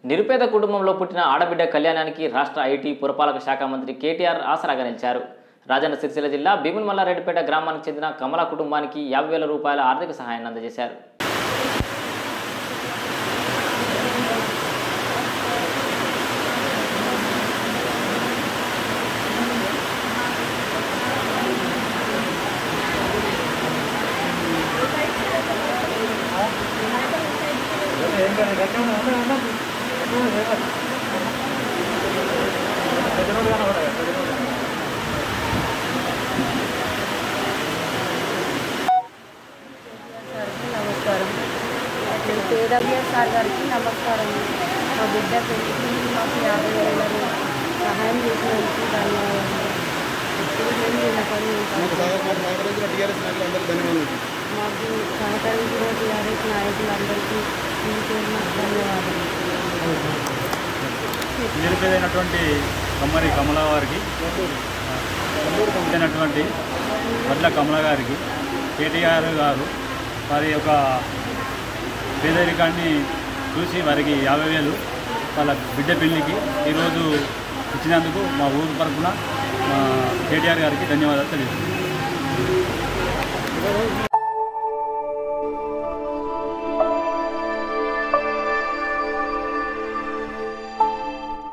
నిరుపేద కుటుంబంలో పుట్టిన ఆడబిడ్డ కళ్యాణానికి రాష్ట్ర ఐటీ పురపాలక శాఖ మంత్రి కేటీఆర్ ఆసరాగా నిలిచారు రాజన్న సిరిసిల్ల జిల్లా భీముల మల్లారెడ్డిపేట గ్రామానికి చెందిన కమల కుటుంబానికి యాభై వేల రూపాయల ఆర్థిక సహాయాన్ని అందజేశారు సార్కి నమస్కారం నేను కేడబ్ల్యూఎస్ సార్ గారికి నమస్కారం మా బిడ్డ పెళ్లికి మాకు యాభై వేలలో సహాయం చేసినందుకు ధన్యవాదాలు ఎప్పుడు మేము దీని పని మాకు సహకరించిన టీఆర్ఎస్ నాయకులందరికీ మీకు ధన్యవాదాలు నిరుపేదైనటువంటి కమ్మరి కమల వారికి అయినటువంటి వడ్ల కమల గారికి కేటీఆర్ గారు వారి యొక్క పేదరికాన్ని చూసి వారికి యాభై వేలు వాళ్ళ బిడ్డ పెళ్లికి ఈరోజు ఇచ్చినందుకు మా ఊరు తరఫున మా కేటీఆర్ గారికి ధన్యవాదాలు తెలియజేస్తున్నాను